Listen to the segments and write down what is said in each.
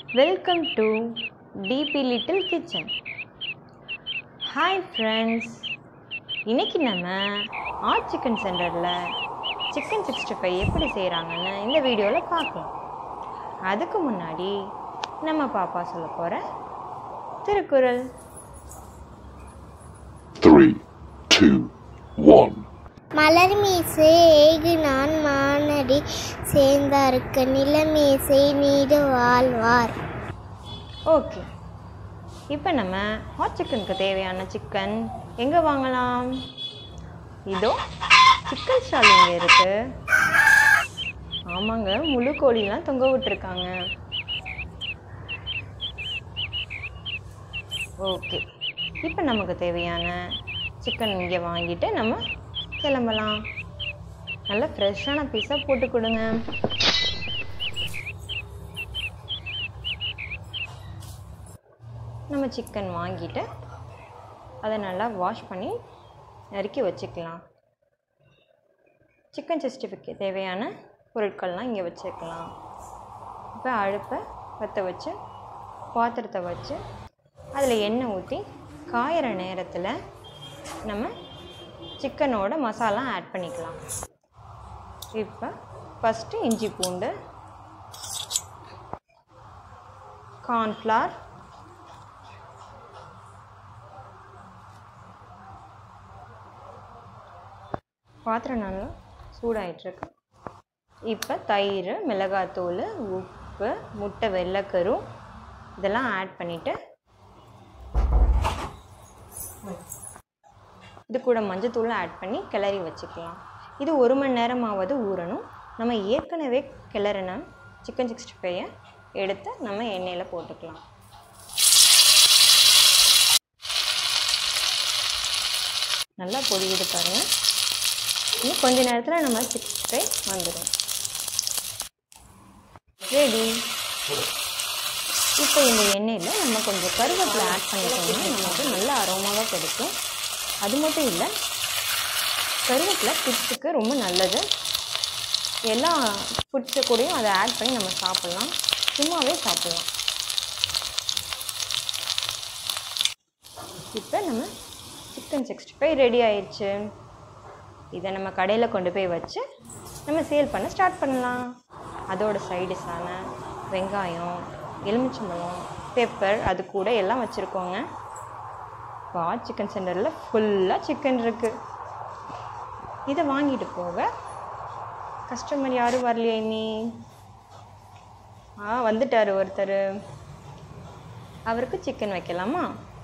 Welcome to DB little kitchen hi friends இன்னைக்கு நம்ம ஆட் சிக்கன் சென்டரில் சிக்கன் சிக்ஸ்டி ஃபைவ் எப்படி செய்கிறாங்கன்னு இந்த வீடியோவில் பார்க்கலாம் அதுக்கு முன்னாடி நம்ம பாப்பா சொல்ல போகிற திருக்குறள் Three, two, one. மலர் மீசை ஏகு நான் மானடி சேர்ந்தார்க்கு நிலமீசை நீடு வாழ்வார் ஓகே இப்போ நம்ம ஹாட் சிக்கனுக்கு தேவையான சிக்கன் எங்கே வாங்கலாம் இதோ சிக்கன் ஸ்டால் இங்கே இருக்கு ஆமாங்க முழு கோழிலாம் தொங்க விட்டுருக்காங்க ஓகே இப்போ நமக்கு தேவையான சிக்கன் இங்கே வாங்கிட்டு நம்ம கிளம்பலாம் நல்ல ஃப்ரெஷ்ஷான பீஸாக போட்டு கொடுங்க நம்ம சிக்கன் வாங்கிட்டு அதை நல்லா வாஷ் பண்ணி நறுக்கி வச்சுக்கலாம் சிக்கன் சிக்ஸ்டிஃபிக்கு தேவையான பொருட்கள்லாம் இங்கே வச்சுக்கலாம் இப்போ அடுப்பை பற்ற வச்சு பாத்திரத்தை வச்சு அதில் எண்ணெய் ஊற்றி காயிற நேரத்தில் நம்ம சிக்கனோட மசாலா ஆட் பண்ணிக்கலாம் இப்போ ஃபஸ்ட்டு இஞ்சி பூண்டு கார்ன்ஃப்ளார் பாத்திரம் நல்லா சூடாயிட்ருக்கு இப்போ தயிர் மிளகாத்தூள் உப்பு முட்டை வெள்ளைக்கரு இதெல்லாம் ஆட் பண்ணிவிட்டு இது கூட மஞ்சத்தூள் ஆட் பண்ணி கிளறி வச்சுக்கலாம் இது ஒரு மணி நேரமாவது ஊறணும் நம்ம ஏற்கனவே கிளறின சிக்கன் சிக்ஸ்டி ஃபைவை எடுத்து நம்ம எண்ணெயில் போட்டுக்கலாம் நல்லா பொரியுது பாருங்கள் இன்னும் கொஞ்ச நேரத்தில் நம்ம சிக்ஸ்டி ஃபைவ் வந்துடும் ரெடி இப்போ இந்த எண்ணெயில் நம்ம கொஞ்சம் கருவேப்பிலை ஆட் பண்ணிட்டோம்னா நமக்கு நல்ல அரோமாவாக கிடைக்கும் அது மட்டும் இல்லை கருவேப்பிலை கிட்ஸுக்கு ரொம்ப நல்லது எல்லா ஃபுட்ஸு கூடயும் அதை ஆட் பண்ணி நம்ம சாப்பிட்லாம் சும்மாவே சாப்பிட்லாம் இப்போ நம்ம சிக்கன் சிக்ஸ்டி ஃபைவ் ரெடி ஆயிடுச்சு இதை நம்ம கடையில் கொண்டு போய் வச்சு நம்ம சேல் பண்ண ஸ்டார்ட் பண்ணலாம் அதோட சைடிஷான வெங்காயம் எலுமிச்சம்பழம் பெப்பர் அது கூட எல்லாம் வச்சுருக்கோங்க வா சிக்கன் சென்டரில் ஃபுல்லாக சிக்கன் இருக்குது இதை வாங்கிட்டு போக கஸ்டமர் யாரும் வரலையே நீ ஆ வந்துட்டார் ஒருத்தர் அவருக்கு சிக்கன் வைக்கலாமா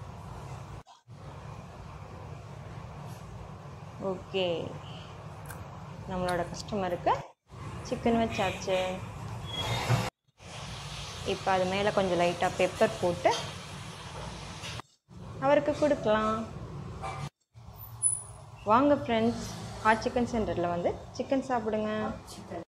ஓகே நம்மளோட கஸ்டமருக்கு சிக்கன் வச்சாச்சு இப்போ அது மேலே கொஞ்சம் லைட்டாக பெப்பர் போட்டு அவருக்கு கொடுக்கலாம் வாங்க ஃப்ரெண்ட்ஸ் ஹாட் சிக்கன் சென்டரில் வந்து சிக்கன் சாப்பிடுங்க